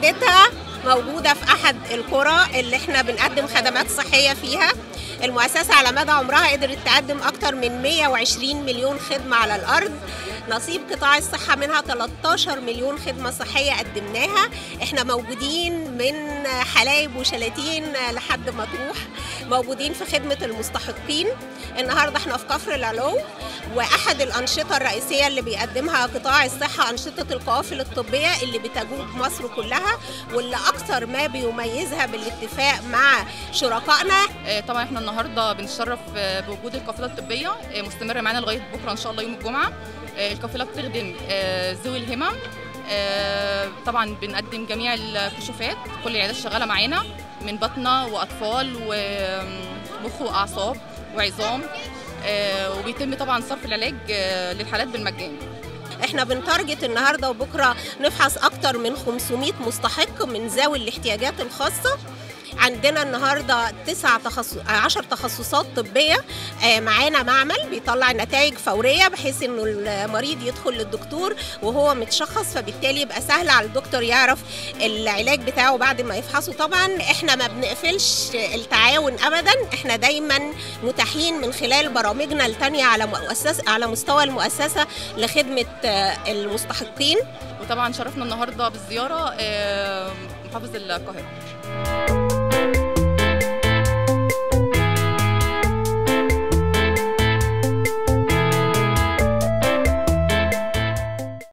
عيادتها موجودة في أحد القرى اللي احنا بنقدم خدمات صحية فيها المؤسسة على مدى عمرها قدرت تقدم أكتر من 120 مليون خدمة على الأرض نصيب قطاع الصحة منها 13 مليون خدمة صحية قدمناها احنا موجودين من حلايب وشلاتين لحد مطروح موجودين في خدمة المستحقين النهاردة احنا في كفر العلو وأحد الأنشطة الرئيسية اللي بيقدمها قطاع الصحة أنشطة القوافل الطبية اللي بتجوب مصر كلها واللي أكثر ما بيميزها بالاتفاق مع شركائنا آه، طبعا احنا النهارده بنتشرف آه، بوجود القافله الطبيه آه، مستمره معانا لغايه بكره ان شاء الله يوم الجمعه آه، القافله بتخدم آه، ذوي الهمم آه، طبعا بنقدم جميع الكشوفات كل العيادات شغاله معانا من بطنه واطفال ومخ واعصاب وعظام آه، وبيتم طبعا صرف العلاج آه، للحالات بالمجان احنا بنتارجت النهارده وبكره نفحص اكتر من 500 مستحق من ذوي الاحتياجات الخاصه عندنا النهارده تسع تخصص 10 تخصصات طبيه آه، معانا معمل بيطلع نتائج فوريه بحيث انه المريض يدخل للدكتور وهو متشخص فبالتالي يبقى سهل على الدكتور يعرف العلاج بتاعه بعد ما يفحصه طبعا احنا ما بنقفلش التعاون ابدا احنا دايما متاحين من خلال برامجنا التانية على مؤسسه على مستوى المؤسسه لخدمه آه، المستحقين وطبعا شرفنا النهارده بالزياره آه، محافظ القاهره